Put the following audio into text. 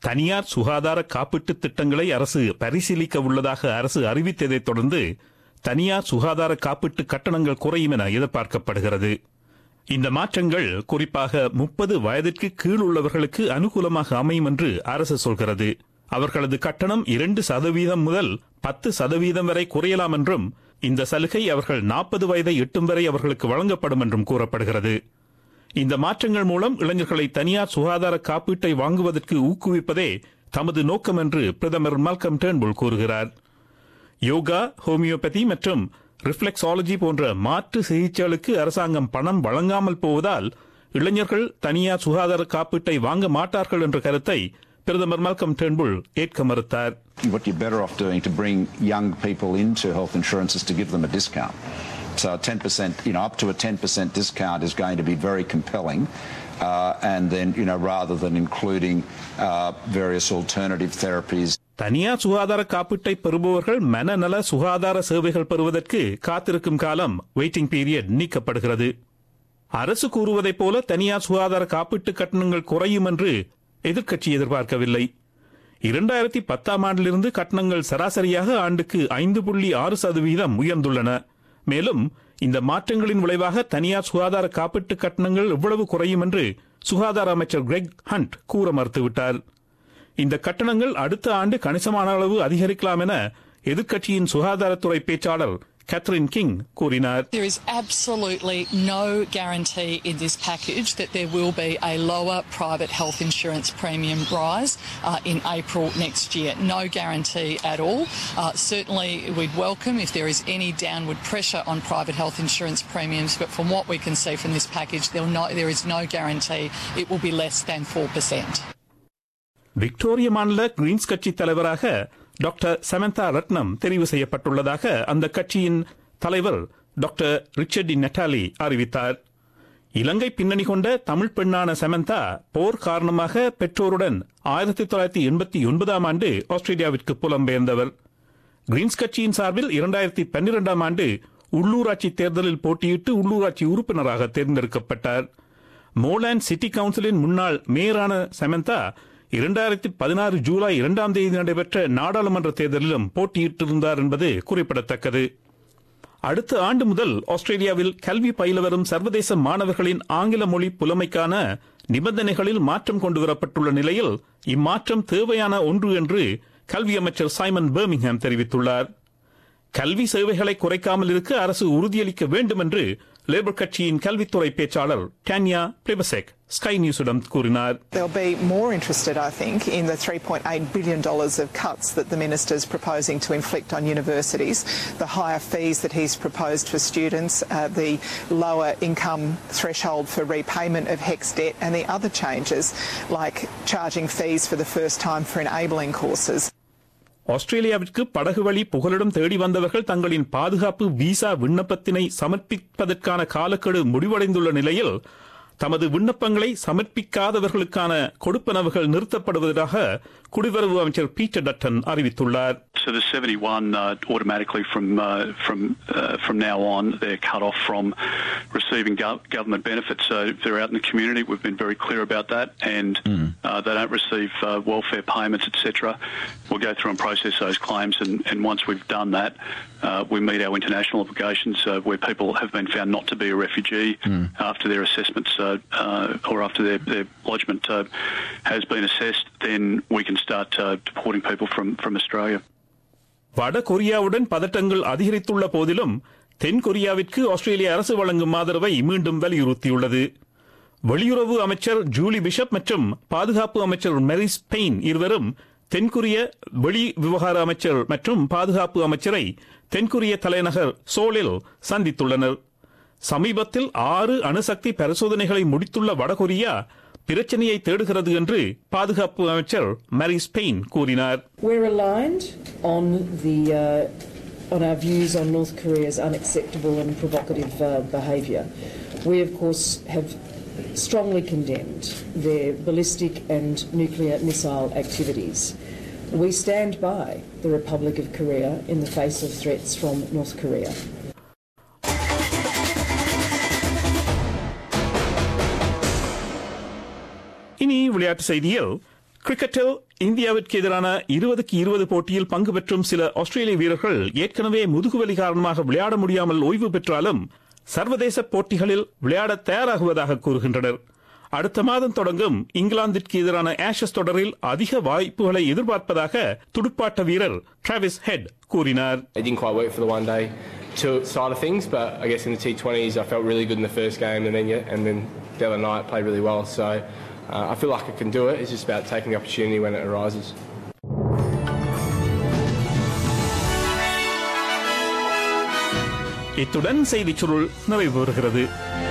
தனியார் சுகாதார காப்பீட்டு திட்டங்களை அரசு பரிசீலிக்க உள்ளதாக அரசு அறிவித்ததைத் தொடர்ந்து தனியார் சுகாதார காப்பீட்டு கட்டணங்கள் குறையும் என எதிர்பார்க்கப்படுகிறது இந்த மாற்றங்கள் குறிப்பாக முப்பது வயதிற்கு கீழ் உள்ளவர்களுக்கு அனுகூலமாக அமையும் என்று அரசு சொல்கிறது அவர்களது கட்டணம் இரண்டு சதவீதம் முதல் பத்து சதவீதம் வரை குறையலாம் என்றும் இந்த சலுகை அவர்கள் நாற்பது வயதை எட்டும் வரை அவர்களுக்கு வழங்கப்படும் என்றும் கூறப்படுகிறது இந்த மாற்றங்கள் மூலம் இளைஞர்களை தனியார் சுகாதார காப்பீட்டை வாங்குவதற்கு ஊக்குவிப்பதே தமது நோக்கம் என்று பிரதமர் மால்கம் டேர்ன்புல் கூறுகிறார் யோகா ஹோமியோபதி மற்றும் ரிஃப்ளெக்ஸாலஜி போன்ற மாற்று சிகிச்சைகளுக்கு அரசாங்கம் பணம் வழங்காமல் போவதால் இளைஞர்கள் தனியார் சுகாதார காப்பீட்டை வாங்க மாட்டார்கள் என்ற கருத்தை பிரதமர் மால்கம் டேர்ன்புல் ஏற்க மறுத்தார் What you're better off doing to bring young people into health insurance is to give them a discount. So a 10%, you know, up to a 10% discount is going to be very compelling. Uh, and then, you know, rather than including uh, various alternative therapies. தனியார் சுகாதார காப்பீட்டை பெறுபவர்கள் மனநல சுகாதார சேவைகள் பெறுவதற்கு காத்திருக்கும் காலம் waiting period நீக்கப்படுகிறது அரசு கூறுவதைப் போல தனியார் சுகாதார காப்பீட்டு கட்டணங்கள் குறையும் என்று எதிர்க்கட்சி எதிர்பார்க்கவில்லை இரண்டாயிரத்தி பத்தாம் ஆண்டிலிருந்து கட்டணங்கள் சராசரியாக ஆண்டுக்கு ஐந்து புள்ளி ஆறு சதவீதம் உயர்ந்துள்ளன மேலும் இந்த மாற்றங்களின் விளைவாக தனியார் சுகாதார காப்பீட்டு கட்டணங்கள் எவ்வளவு குறையும் என்று சுகாதார அமைச்சர் கிரெக் ஹண்ட் கூற மறுத்துவிட்டார் இந்த கட்டணங்கள் அடுத்த ஆண்டு கணிசமான அளவு அதிகரிக்கலாம் என எதிர்க்கட்சியின் சுகாதாரத்துறை பேச்சாளர் கேத்ரின் கிங் கூறினார் There is absolutely no guarantee in this package that there will be a lower private health insurance premium rise uh, in April next year. No guarantee at all. Uh, certainly, we'd welcome if there is any downward pressure on private health insurance premiums, but from what we can see from this package, there, no, there is no guarantee it will be less than 4%. Victoria மாநில Greens கட்சி தலைவராக doctor Samantha ரத்னம் தெரிவு செய்யப்பட்டுள்ளதாக அந்த கட்சியின் தலைவர் doctor ரிச்சர்டி நெட்டாலி அறிவித்தார் இலங்கை பின்னணி கொண்ட தமிழ் பெண்ணான சமந்தா போர் காரணமாக பெற்றோருடன் ஆயிரத்தி தொள்ளாயிரத்தி எண்பத்தி ஒன்பதாம் ஆண்டு ஆஸ்திரேலியாவிற்கு புலம்பெயர்ந்தவர் கிரீன்ஸ் கட்சியின் சார்பில் இரண்டாயிரத்தி பன்னிரெண்டாம் ஆண்டு உள்ளூராட்சி தேர்தலில் போட்டியிட்டு உள்ளூராட்சி உறுப்பினராக தேர்ந்தெடுக்கப்பட்டார் மோலாண்ட் சிட்டி கவுன்சிலின் முன்னாள் மேயரான சமந்தா இரண்டாயிரத்தி பதினாறு ஜூலை இரண்டாம் தேதி நடைபெற்ற நாடாளுமன்ற தேர்தலிலும் போட்டியிட்டிருந்தார் என்பது குறிப்பிடத்தக்கது அடுத்த ஆண்டு முதல் ஆஸ்திரேலியாவில் கல்வி பயில வரும் சர்வதேச மாணவர்களின் ஆங்கில மொழி புலமைக்கான நிபந்தனைகளில் மாற்றம் கொண்டுவரப்பட்டுள்ள நிலையில் இம்மாற்றம் தேவையான ஒன்று என்று கல்வி அமைச்சர் சைமன் பெர்மிங்ஹாம் தெரிவித்துள்ளார் கல்வி சேவைகளை குறைக்காமல் இருக்க அரசு உறுதியளிக்க வேண்டும் என்று லேபர் கட்சியின் கல்வித்துறை பேச்சாளர் டான்யா பிரிபசெக் ஸ்கை நியூஸிடம் கூறினார் They'll be more interested, I think, in the $3.8 billion of cuts that the minister's proposing to inflict on universities, the higher fees that he's proposed for students, uh, the lower income threshold for repayment of HEX debt, and the other changes like charging fees for the first time for enabling courses. ஆஸ்திரேலியாவிற்கு படகு வழி புகலிடம் தேடி வந்தவர்கள் தங்களின் பாதுகாப்பு visa விண்ணப்பத்தினை சமர்ப்பிப்பதற்கான காலக்கெடு முடிவடைந்துள்ள நிலையில் தமது விண்ணப்பங்களை சமர்ப்பிக்காதவர்களுக்கான கொடுப்பனவுகள் நிறுத்தப்படுவதாக குடிவரவு அமைச்சர் பீட்டர் டட்டன் அறிவித்துள்ளார் So the 71 uh, automatically from uh, from uh, from now on they're cut off from receiving gov- government benefits. So if they're out in the community, we've been very clear about that, and uh, they don't receive uh, welfare payments, etc. We'll go through and process those claims, and, and once we've done that, uh, we meet our international obligations uh, where people have been found not to be a refugee after their assessments uh, uh, or after their, their lodgement uh, has been assessed. Then we can start uh, deporting people from from Australia. வட கொரியாவுடன் பதட்டங்கள் அதிகரித்துள்ள போதிலும் தென் கொரியாவிற்கு ஆஸ்திரேலிய அரசு வழங்கும் ஆதரவை மீண்டும் வலியுறுத்தியுள்ளது வெளியுறவு அமைச்சர் ஜூலி பிஷப் மற்றும் பாதுகாப்பு அமைச்சர் மெரிஸ் பெயின் இருவரும் தென்கொரிய வெளி விவகார அமைச்சர் மற்றும் பாதுகாப்பு அமைச்சரை தென்கொரிய தலைநகர் சோலில் சந்தித்துள்ளனர் சமீபத்தில் ஆறு அணுசக்தி பரிசோதனைகளை முடித்துள்ள வடகொரியா பிரச்சனையை தேடுகிறது என்று பாதுகாப்பு அமைச்சர் மெரிஸ் பெயின் கூறினார் We're aligned on the uh, on our views on North Korea's unacceptable and provocative uh, behaviour. We, of course, have strongly condemned their ballistic and nuclear missile activities. We stand by the Republic of Korea in the face of threats from North Korea. இனி விளையாட்டு செய்தியில் கிரிக்கெட்டில் இந்தியாவிற்கு எதிரான இருபதுக்கு இருபது போட்டியில் பங்கு பெற்றும் சில ஆஸ்திரேலிய வீரர்கள் ஏற்கனவே முதுகுவலி காரணமாக விளையாட முடியாமல் ஓய்வு பெற்றாலும் சர்வதேச போட்டிகளில் விளையாட தயாராகுவதாக கூறுகின்றனர் அடுத்த மாதம் தொடங்கும் இங்கிலாந்திற்கு எதிரான ஆஷஸ் தொடரில் அதிக வாய்ப்புகளை எதிர்பார்ப்பதாக துடுப்பாட்ட வீரர் டிராவிஸ் ஹெட் கூறினார் It didn't quite work for the one day to side of things, but I guess in the T20s I felt really good in the first game, and then yeah, and then the other night played really well. So uh, I feel like I can do it. It's just about taking the opportunity when it arises. இத்துடன் செய்திச் சுருள் நிறைவு பெறுகிறது